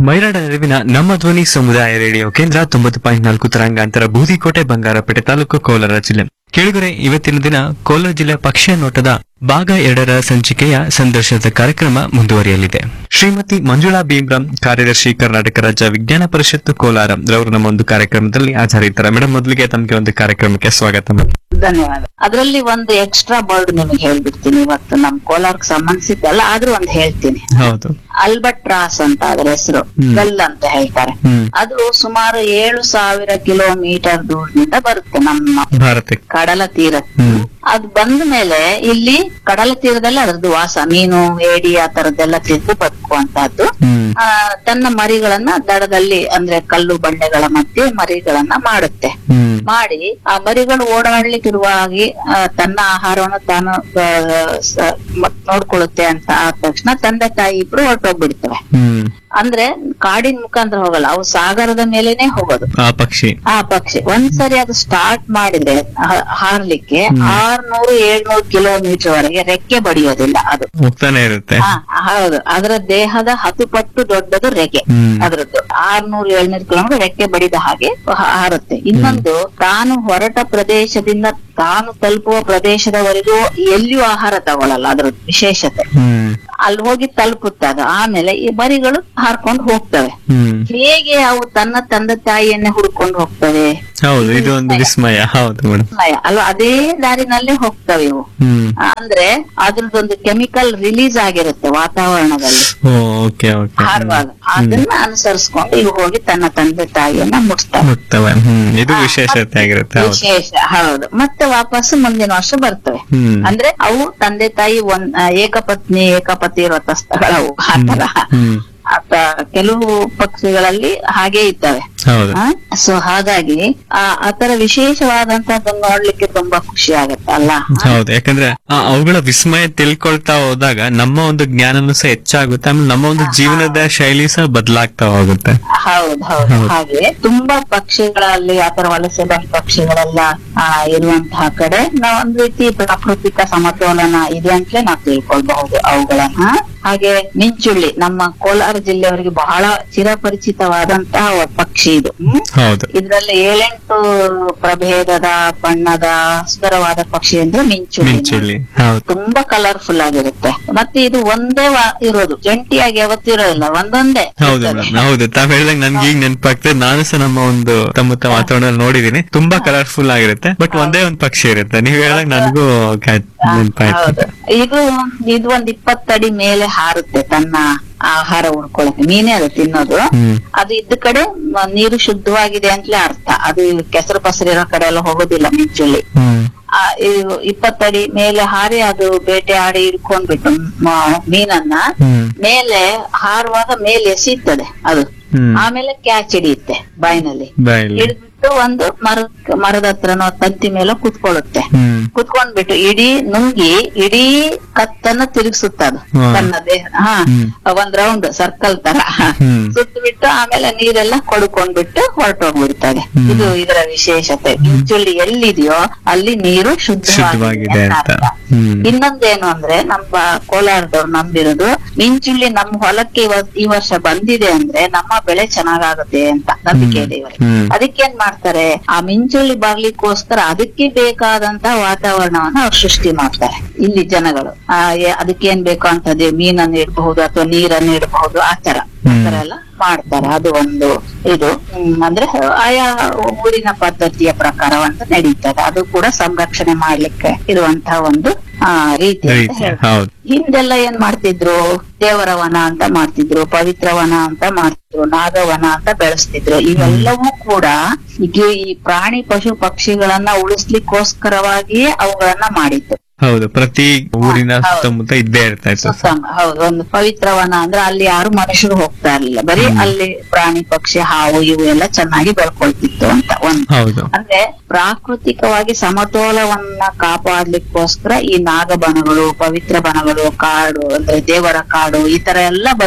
ಮೈರಾಡ ನೆರವಿನ ನಮ್ಮ ಧ್ವನಿ ಸಮುದಾಯ ರೇಡಿಯೋ ಕೇಂದ್ರ ತೊಂಬತ್ತು ಪಾಯಿಂಟ್ ನಾಲ್ಕು ತರಂಗಾಂತರ ಬೂದಿಕೋಟೆ ಬಂಗಾರಪೇಟೆ ತಾಲೂಕು ಕೋಲಾರ ಜಿಲ್ಲೆ ಕೇಳಿದರೆ ಇವತ್ತಿನ ದಿನ ಕೋಲಾರ ಜಿಲ್ಲೆ ಪಕ್ಷಿಯ ನೋಟದ ಭಾಗ ಎರಡರ ಸಂಚಿಕೆಯ ಸಂದರ್ಶನದ ಕಾರ್ಯಕ್ರಮ ಮುಂದುವರಿಯಲಿದೆ ಶ್ರೀಮತಿ ಮಂಜುಳಾ ಭೀಮ್ರಾಮ್ ಕಾರ್ಯದರ್ಶಿ ಕರ್ನಾಟಕ ರಾಜ್ಯ ವಿಜ್ಞಾನ ಪರಿಷತ್ತು ಕೋಲಾರ ರವರು ನಮ್ಮ ಒಂದು ಕಾರ್ಯಕ್ರಮದಲ್ಲಿ ಹಾಜರಿದ್ದಾರೆ ಮೇಡಮ್ ಮೊದಲಿಗೆ ತಮಗೆ ಒಂದು ಕಾರ್ಯಕ್ರಮಕ್ಕೆ ಸ್ವಾಗತ madam. ಧನ್ಯವಾದ ಅದರಲ್ಲಿ ಒಂದು ಎಕ್ಸ್ಟ್ರಾ ವರ್ಡ್ ನಿಮಗೆ ಹೇಳ್ಬಿಡ್ತೀನಿ ಇವತ್ತು ನಮ್ ಕೋಲಾರಕ್ಕೆ ಸಂಬಂಧಿಸಿದ್ದಲ್ಲ ಆದ್ರೂ ಒಂದು ಹೇಳ್ತೀನಿ ಹೌದು ಅಲ್ಬಟ್ರಾಸ್ ಅಂತ ಅದರ ಹೆಸರು ಹ್ಮ್. ಗಲ್ ಅಂತ ಹೇಳ್ತಾರೆ ಹ್ಮ್ ಅದು ಸುಮಾರು ಏಳು ಸಾವಿರ ಕಿಲೋಮೀಟರ್ ದೂರದಿಂದ ಬರುತ್ತೆ ನಮ್ಮ ಭಾರತಕ್ಕೆ ಕಡಲ ತೀರ ಹ್ಮ್ ಅದು ಬಂದ ಮೇಲೆ ಇಲ್ಲಿ ಕಡಲ ತೀರದಲ್ಲಿ ಅದರದ್ದು ವಾಸ ಮೀನು ಏಡಿ ಆ ತರದ್ದೆಲ್ಲ ತಿಂದು ಬದುಕುವಂತಹದ್ದು ಹ್ಮ್ ಆ, ತನ್ನ ಮರಿಗಳನ್ನ ದಡದಲ್ಲಿ ಅಂದ್ರೆ ಕಲ್ಲು ಬಂಡೆಗಳ ಮಧ್ಯೆ ಮರಿಗಳನ್ನ ಮಾಡುತ್ತೆ ಹ್ಮ್ ಮಾಡಿ ಆ ಮರಿಗಳು ಓಡಾಡ್ಲಿಕ್ಕಿರುವಾಗಿ ಆ, ತನ್ನ ಆಹಾರವನ್ನು ತಾನು ಆ, ಸ- ಮ- ನೋಡ್ಕೊಳ್ಳುತ್ತೆ ಅಂತ ಆದ ತಕ್ಷಣ ತಂದೆ ತಾಯಿ ಇಬ್ರು ಹೊರಟೋಗ್ಬಿಡ್ತವೆ ಹ್ಮ್ ಅಂದ್ರೆ ಕಾಡಿನ ಮುಖಾಂತರ ಹೋಗಲ್ಲ ಅವು ಸಾಗರದ ಮೇಲೇನೆ ಹೋಗೋದು ಆ ಪಕ್ಷಿ ಆ ಪಕ್ಷಿ ಒಂದ್ಸರಿ ಅದು ಸ್ಟಾರ್ಟ್ ಮಾಡಿದ್ರೆ ಹ- ಹಾರ್ಲಿಕ್ಕೆ ಆರ್ನೂರು ಏಳ್ನೂರು ಕಿಲೋಮೀಟರ್ ವರೆಗೆ ರೆಕ್ಕೆ ಬಡಿಯೋದಿಲ್ಲ ಅದು ಹೋಗ್ತಾನೆ ಇರುತ್ತೆ ಹಾ ಹೌದು ಅದರ ದೇಹದ ಹತ್ತು ಪಟ್ಟು ದೊಡ್ಡದು ರೆಕ್ಕೆ ಹ್ಮ್ ಅದ್ರದ್ದು ಆರ್ನೂರು ಏಳ್ನೂರು ಕಿಲೋಮೀಟರ್ ರೆಕ್ಕೆ ಬಡಿದ ಹಾಗೆ ಹ- ಹಾರುತ್ತೆ ಇನ್ನೊಂದು ತಾನು ಹೊರಟ ಪ್ರದೇಶದಿಂದ ತಾನು ತಲುಪುವ ಪ್ರದೇಶದವರೆಗೂ ಎಲ್ಲಿಯೂ ಆಹಾರ ತಗೊಳಲ್ಲ ಅದ್ರ ವಿಶೇಷತೆ ಹ್ಮ್ ಅಲ್ಲಿ ಹೋಗಿ ತಲುಪುತ್ತೆ ಅದು ಆಮೇಲೆ ಈ ಮರಿಗಳು ಹಾರ್ಕೊಂಡು ಹೋಗ್ತವೆ ಹ್ಮ್ ಹೇಗೆ ಅವು ತನ್ನ ತಂದೆ ತಾಯಿಯನ್ನೇ ಹುಡ್ಕೊಂಡು ಹೋಗ್ತವೆ ಹೌದು ಇದು ಒಂದು ವಿಸ್ಮಯ ಹೌದು ಮೇಡಮ್ ವಿಸ್ಮಯ. ಅಲ್ವಾ ಅದೇ ದಾರಿನಲ್ಲೇ ಹೋಗ್ತವೆ ಇವು ಹ್ಮ್ ಅಂದ್ರೆ ಅದ್ರದ್ದೊಂದು ಕೆಮಿಕಲ್ ರಿಲೀಸ್ ಆಗಿರುತ್ತೆ ವಾತಾವರಣದಲ್ಲಿ ಓಕೆ ಓಕೆ ಹಾರುವಾಗ ಅದನ್ನ ಅನುಸರಿಸ್ಕೊಂಡು ಇವು ಹೋಗಿ ತನ್ನ ತಂದೆ ತಾಯಿಯನ್ನ ಮುಟ್ತವೆ ಮುಟ್ತವೆ ಹ್ಮ್ ಇದು ವಿಶೇಷತೆ ಆಗಿರುತ್ತೆ ಹೌದು ವಿಶೇಷ ಹೌದು ಮತ್ತೆ ವಾಪಸ್ ಮುಂದಿನ ವರ್ಷ ಬರ್ತವೆ ಹ್ಮ್ ಅಂದ್ರೆ ಅವು ತಂದೆ ತಾಯಿ ಒಂದ್ ಆ, ಏಕಪತ್ನಿ ಏಕಪತಿ ವ್ರತಸ್ಥಗಳವು ಆತರ ಹ್ಮ್ ಆತ ಕೆಲವು ಪಕ್ಷಿಗಳಲ್ಲಿ ಹಾಗೆ ಇರ್ತವೆ ಹೌದು ಸೊ ಹಾಗಾಗಿ ಆ ಆತರ ವಿಶೇಷವಾದಂತದ್ದನ್ನ ನೋಡ್ಲಿಕ್ಕೆ ತುಂಬಾ ಖುಷಿ ಆಗತ್ತೆ ಅಲ್ಲ ಹೌದು ಯಾಕಂದ್ರೆ ಆ ಅವುಗಳ ವಿಸ್ಮಯ ತಿಳ್ಕೊಳ್ತಾ ಹೋದಾಗ ನಮ್ಮ ಒಂದು ಜ್ಞಾನನೂ ಸಹ ಹೆಚ್ಚಾಗುತ್ತೆ ಆಮೇಲೆ ನಮ್ಮ ಒಂದು ಜೀವನದ ಶೈಲಿ ಸಹ ಬದಲಾಗ್ತಾ ಹೋಗುತ್ತೆ ಹೌದು ಹೌದು ಹೌದು. ಹಾಗೆ ತುಂಬಾ ಪಕ್ಷಿಗಳಲ್ಲಿ ಆತರ ವಲಸೆ ಬಂದ ಪಕ್ಷಿಗಳೆಲ್ಲ ಆ, ಇರುವಂತಹ ಕಡೆ ನಾವು ಒಂದ್ ರೀತಿ ಪ್ರಾಕೃತಿಕ ಸಮತೋಲನ ಇದೆ ಅಂತಲೇ ನಾವು ತಿಳ್ಕೊಳ್ಬಹುದು ಅವುಗಳನ್ನ ಹಾಗೆ ಮಿಂಚುಳ್ಳಿ ನಮ್ಮ ಕೋಲಾರ ಜಿಲ್ಲೆಯವರಿಗೆ ಬಹಳ ಚಿರಪರಿಚಿತವಾದಂತಹ ಒ- ಪಕ್ಷಿ ಇದು ಹ್ಮ್? ಹೌದು ಇದ್ರಲ್ಲಿ ಏಳೆಂಟು ಪ್ರಭೇದದ ಬಣ್ಣದ ಸುಂದರವಾದ ಪಕ್ಷಿ ಅಂದ್ರೆ ಮಿಂಚುಳ್ಳಿ ಮಿಂಚುಳ್ಳಿ ಹೌದು ತುಂಬಾ ಕಲರ್ಫುಲ್ ಆಗಿರುತ್ತೆ ಮತ್ತೆ ಇದು ಒಂದೇ ವಾ- ಇರೋದು ಜಂಟಿಯಾಗಿ ಯಾವತ್ತೂ ಇರೋದಿಲ್ಲ ಒಂದೊಂದೇ ಹೌದು ಇರ್ತದೆ. ಮೇಡಮ್ ಹೌದು ತಾವ್ ಹೇಳ್ದಂಗ್ ನನ್ಗೆ ಈಗ ನೆನಪಾಗ್ತದೆ ನಾನು ಸಹ ನಮ್ಮ ಒಂದು ಸುತ್ತಮುತ್ತ ವಾತಾವರಣ ನೋಡಿದೀನಿ ತುಂಬಾ ಕಲರ್ಫುಲ್ ಆಗಿರುತ್ತೆ ಬಟ್ ಒಂದೇ ಒಂದು ಪಕ್ಷಿ ಇರುತ್ತೆ ನೀವ್ ಹೇಳ್ದಂಗ್ ನನಗೂ ನೆನಪಾಯ್ತು ಹೌದು ಇದು ಇದು ಒಂದ್ ಇಪ್ಪತ್ತಡಿ ಮೇಲೆ ಹಾರುತ್ತೆ ತನ್ನ ಆಹಾರ ಉಳ್ಕೊಳಕ್ಕೆ ಮೀನೇ ಅದು ತಿನ್ನೋದು ಹ್ಮ್ ಅದು ಇದ್ದ ಕಡೆ ಮ- ನೀರು ಶುದ್ಧವಾಗಿದೆ ಅಂತಲೇ ಅರ್ಥ ಅದು ಕೆಸರು ಪಸರು ಇರೋ ಕಡೆ ಎಲ್ಲ ಹೋಗೋದಿಲ್ಲ ಮಿಂಚುಳ್ಳಿ ಹ್ಮ್ ಆ, ಇದು ಇಪ್ಪತ್ತಡಿ ಮೇಲೆ ಹಾರಿ ಅದು ಬೇಟೆ ಆಡಿ ಹಿಡ್ಕೊಂಡ್ಬಿಟ್ಟು ಮ- ಮೀನನ್ನ ಹ್ಮ್ ಮೇಲೆ ಹಾರುವಾಗ ಮೇಲೆ ಎಸೀತದೆ ಅದು ಹ್ಮ್ ಆಮೇಲೆ ಕ್ಯಾಚ್ ಹಿಡಿಯುತ್ತೆ ಬಾಯಿನಲ್ಲಿ ಬಾಯಲ್ಲಿ ಹಿಡಿದ್ಬಿಟ್ಟು ಒಂದು ಮರ ಮರದ ಹತ್ರನೋ ತಂತಿ ಮೇಲೆ ಕುತ್ಕೊಳ್ಳುತ್ತೆ ಹ್ಮ್ ಕುತ್ಕೊಂಡ್ಬಿಟ್ಟು ಇಡೀ ನುಂಗಿ ಇಡೀ ಕತ್ತನ್ನ ತಿರುಗಿಸುತ್ತೆ ಅದು ಹಾ. ತನ್ನ ದೇಹ ಹಾ ಹ್ಮ್. ಒಂದ್ ರೌಂಡ್ ಸರ್ಕಲ್ ತರ ಹ್ಮ್. ಸುತ್ತ ಬಿಟ್ಟು ಆಮೇಲೆ ನೀರೆಲ್ಲ ಕೊಡ್ಕೊಂಡ್ಬಿಟ್ಟು ಹೊರಟೋಗ್ಬಿಡ್ತದೆ ಹ್ಮ್. ಇದು ಇದರ ವಿಶೇಷತೆ ಮಿಂಚುಳ್ಳಿ ಎಲ್ಲಿದೆಯೋ ಅಲ್ಲಿ ನೀರು ಶುದ್ಧವಾಗಿದೆ ಶುದ್ಧವಾಗಿದೆ ಅಂತ ಅಂತ ಅರ್ಥ. ಹ್ಮ್ ಇನ್ನೊಂದೇನು ಅಂದ್ರೆ ನಮ್ಮ ಕೋಲಾರದವ್ರು ನಂಬಿರೋದು ಮಿಂಚುಳ್ಳಿ ನಮ್ಮ ಹೊಲಕ್ಕೆ ಇವ- ಈ ವರ್ಷ ಬಂದಿದೆ ಅಂದ್ರೆ ನಮ್ಮ ಬೆಳೆ ಚೆನ್ನಾಗಾಗುತ್ತೆ ಅಂತ ನಂಬಿಕೆ ಇದೆ ಇವರಿಗೆ ಹ್ಮ್ ಅದಕ್ಕೇನ್ ಮಾಡ್ತಾರೆ ಆ ಮಿಂಚುಳ್ಳಿ ಬರ್ಲಿಕ್ಕೋಸ್ಕರ ಅದಕ್ಕೆ ಬೇಕಾದಂತ ವಾತಾವರಣವನ್ನ ಅವ್ರು ಸೃಷ್ಟಿ ಮಾಡ್ತಾರೆ ಇಲ್ಲಿ ಜನಗಳು ಆ ಏ- ಅದಕ್ಕೇನ್ ಬೇಕು ಅಂತದ್ದು ಮೀನನ್ನು ಇಡಬಹುದು ಅಥವಾ ನೀರನ್ನು ಇಡಬಹುದು ಆತರ ಆತರ ಎಲ್ಲ ಮಾಡ್ತಾರೆ ಅದು ಒಂದು ಇದು ಹ್ಮ್, ಅಂದ್ರೆ ಆಯಾ ಊರಿನ ಪದ್ಧತಿಯ ಪ್ರಕಾರವಂತ ನಡೀತದೆ ಅದು ಕೂಡ ಸಂರಕ್ಷಣೆ ಮಾಡ್ಲಿಕ್ಕೆ ಇರುವಂತಹ ಒಂದು ಆ ರೀತಿ ಅಂತ ರೀತಿ ಹೇಳ್ತಾರೆ. ಹೌದು ಹಿಂದೆಲ್ಲ ಏನ್ ಮಾಡ್ತಿದ್ರು ದೇವರ ವನ ಅಂತ ಮಾಡ್ತಿದ್ರು ಪವಿತ್ರ ವನ ಅಂತ ಮಾಡ್ತಿದ್ರು ನಾಗವನ ಅಂತ ಬೆಳೆಸ್ತಿದ್ರು ಇವೆಲ್ಲವೂ ಕೂಡ ಈಗ ಈ ಪ್ರಾಣಿ ಪಶು ಪಕ್ಷಿಗಳನ್ನ ಉಳಿಸ್ಲಿಕ್ಕೋಸ್ಕರವಾಗಿಯೇ ಅವುಗಳನ್ನ ಮಾಡಿತ್ತು ಹೌದು ಪ್ರತಿ ಊರಿನ ಹೌದು. ಸುತ್ತಮುತ್ತ ಇದ್ದೇ ಇರ್ತಾ ಇತ್ತು ಸುತ್ತಮ ಹೌದು ಒಂದು ಪವಿತ್ರವನ ಅಂದ್ರೆ ಅಲ್ಲಿ ಯಾರು ಮನುಷ್ಯರು ಹೋಗ್ತಾ ಇರ್ಲಿಲ್ಲ ಬರೀ ಅಲ್ಲಿ ಪ್ರಾಣಿ ಪಕ್ಷಿ ಹಾವು ಇವು ಎಲ್ಲ ಚೆನ್ನಾಗಿ ಬೆಳ್ಕೊಳ್ತಿತ್ತು ಅಂತ ಒಂದು ಹೌದು ಅಂದ್ರೆ ಪ್ರಾಕೃತಿಕವಾಗಿ ಸಮತೋಲವನ್ನ ಕಾಪಾಡ್ಲಿಕ್ಕೋಸ್ಕರ ಈ ನಾಗಬನಗಳು ಪವಿತ್ರ ಬನಗಳು ಕಾಡು ಅಂದ್ರೆ ದೇವರ ಕಾಡು ಈ ತರ ಎಲ್ಲ ಬಂತು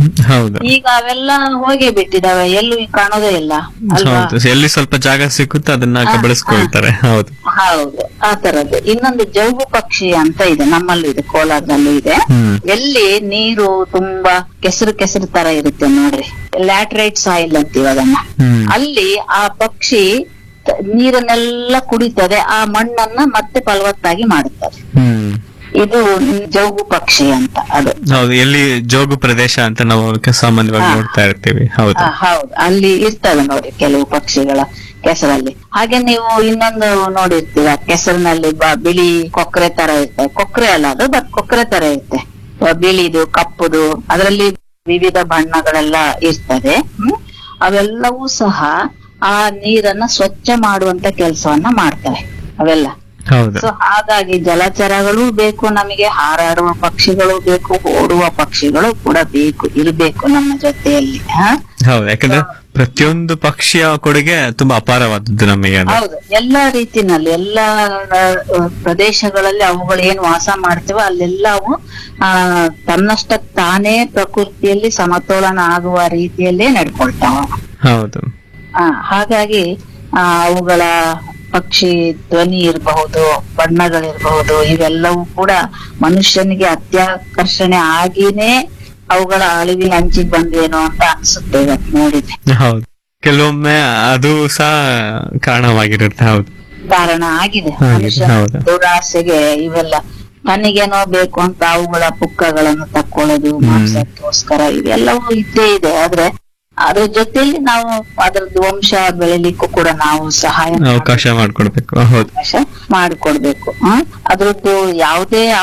ಹೌದು ಈಗ ಅವೆಲ್ಲ ಹೋಗೇ ಬಿಟ್ಟಿದಾವೆ ಎಲ್ಲೂ ಈಗ ಕಾಣೋದೇ ಇಲ್ಲ ಅಲ್ವಾ ಹೌದು ಎಲ್ಲಿ ಸ್ವಲ್ಪ ಜಾಗ ಸಿಕ್ಕುತ್ತೋ ಅದನ್ನ ಕಬಳಿಸ್ಕೊಳ್ತಾರೆ ಹೌದು ಹೌದು ಆ ತರದ್ದು ಇನ್ನೊಂದು ಜೌಗು ಪಕ್ಷಿ ಅಂತ ಇದೆ ನಮ್ಮಲ್ಲೂ ಇದೆ ಕೋಲಾರದಲ್ಲೂ ಇದೆ ಹ್ಮ್ ಎಲ್ಲಿ ನೀರು ತುಂಬಾ ಕೆಸರು ಕೆಸರು ತರ ಇರುತ್ತೆ ನೋಡ್ರಿ ಲ್ಯಾಟ್ರೈಟ್ ಸಾಯಿಲ್ ಅಂತೀವಿ ಅದನ್ನ ಹ್ಮ್ ಅಲ್ಲಿ ಆ ಪಕ್ಷಿ ತ- ನೀರನ್ನೆಲ್ಲ ಕುಡಿತದೆ ಆ ಮಣ್ಣನ್ನ ಮತ್ತೆ ಫಲವತ್ತಾಗಿ ಮಾಡುತ್ತದೆ ಹ್ಮ್ ಇದು ಜೌಗು ಪಕ್ಷಿ ಅಂತ ಅದು ಹೌದು ಎಲ್ಲಿ ಜೋಗು ಪ್ರದೇಶ ಅಂತ ನಾವು ಸಾಮಾನ್ಯವಾಗಿ ಹಾ. ನೋಡ್ತಾ ಇರ್ತೀವಿ ಹೌದು ಆ, ಹೌದು ಅಲ್ಲಿ ಇರ್ತವೆ ನೋಡಿ ಕೆಲವು ಪಕ್ಷಿಗಳ ಕೆಸರಲ್ಲಿ ಹಾಗೆ ನೀವು ಇನ್ನೊಂದು ನೋಡಿರ್ತೀರ ಕೆಸರಿನಲ್ಲಿ ಬ- ಬಿಳಿ ಕೊಕ್ರೆ ತರ ಇರ್ತವೆ ಕೊಕ್ರೆ ಅಲ್ಲ ಅದು ಬಟ್ ಕೊಕ್ರೆ ತರ ಇರುತ್ತೆ ಆ, ಬಿಳಿದು ಕಪ್ಪುದು ಅದರಲ್ಲಿ ವಿವಿಧ ಬಣ್ಣಗಳೆಲ್ಲ ಇರ್ತದೆ ಹ್ಮ್ ಅವೆಲ್ಲವೂ ಸಹ ಆ ನೀರನ್ನ ಸ್ವಚ್ಛ ಮಾಡುವಂತ ಕೆಲಸವನ್ನ ಮಾಡ್ತವೆ ಅವೆಲ್ಲ ಹೌದು ಸೊ ಹಾಗಾಗಿ ಜಲಚರಗಳು ಬೇಕು ನಮಗೆ ಹಾರಾಡುವ ಪಕ್ಷಿಗಳು ಬೇಕು ಓಡುವ ಪಕ್ಷಿಗಳು ಕೂಡ ಬೇಕು ಇರಬೇಕು ನಮ್ಮ ಜೊತೆಯಲ್ಲಿ ಹ? ಹೌದು ಯಾಕಂದ್ರೆ ಪ್ರತಿಯೊಂದು ಪಕ್ಷಿಯ ಕೊಡುಗೆ ತುಂಬಾ ಅಪಾರವಾದದ್ದು ನಮಗೆ ಅದು ಹೌದು ಎಲ್ಲಾ ರೀತಿನಲ್ಲಿ ಎಲ್ಲಾ ಆ, ಪ್ರದೇಶಗಳಲ್ಲಿ ಅವುಗಳು ಏನು ವಾಸ ಮಾಡ್ತೇವೆ ಅಲ್ಲೆಲ್ಲ ಅವು ಆ ತನ್ನಷ್ಟಕ್ ತಾನೇ ಪ್ರಕೃತಿಯಲ್ಲಿ ಸಮತೋಲನ ಆಗುವ ರೀತಿಯಲ್ಲೇ ನಡ್ಕೊಳ್ತಾವ ಹೌದು ಆ, ಹಾಗಾಗಿ ಆ, ಅವುಗಳ ಪಕ್ಷಿ ಧ್ವನಿ ಇರಬಹುದು ಬಣ್ಣಗಳಿರಬಹುದು ಇವೆಲ್ಲವೂ ಕೂಡ ಮನುಷ್ಯನಿಗೆ ಅತ್ಯಾಕರ್ಷಣೆ ಆಗಿನೇ ಅವುಗಳ ಅಳಿವಿನ ಅಂಚಿಗೆ ಬಂದೇನೋ ಅಂತ ಅನ್ಸುತ್ತೆ ಇವತ್ತು ನೋಡಿದ್ರೆ ಹೌದು ಕೆಲವೊಮ್ಮೆ ಅದು ಸಹ ಕಾರಣವಾಗಿರುತ್ತೆ ಹೌದು ಕಾರಣ ಆಗಿದೆ ಹಾಗೆ, ಮನುಷ್ಯನ ಹೌದು. ದುರಾಸೆಗೆ ಇವೆಲ್ಲ ತನಗೇನೋ ಬೇಕು ಅಂತ ಅವುಗಳ ಪುಕ್ಕಗಳನ್ನು ತಕ್ಕೊಳ್ಳೋದು ಹ್ಮ್. ಮಾಂಸಕ್ಕೋಸ್ಕರ ಇವೆಲ್ಲವೂ ಇದ್ದೇ ಇದೆ ಆದ್ರೆ ಅದ್ರ ಜೊತೆಯಲ್ಲಿ ನಾವು ಅದ್ರದ್ದು ವಂಶ ಬೆಳಿಲಿಕ್ಕೂ ಕೂಡ ನಾವು ಸಹಾಯ ಅವಕಾಶ ಮಾಡ್ಕೊಡ್ಬೇಕು ಹೌದು ಅವಕಾಶ ಮಾಡಿಕೊಡ್ಬೇಕು ಹ್ಮ್ ಅದ್ರದ್ದು ಯಾವುದೇ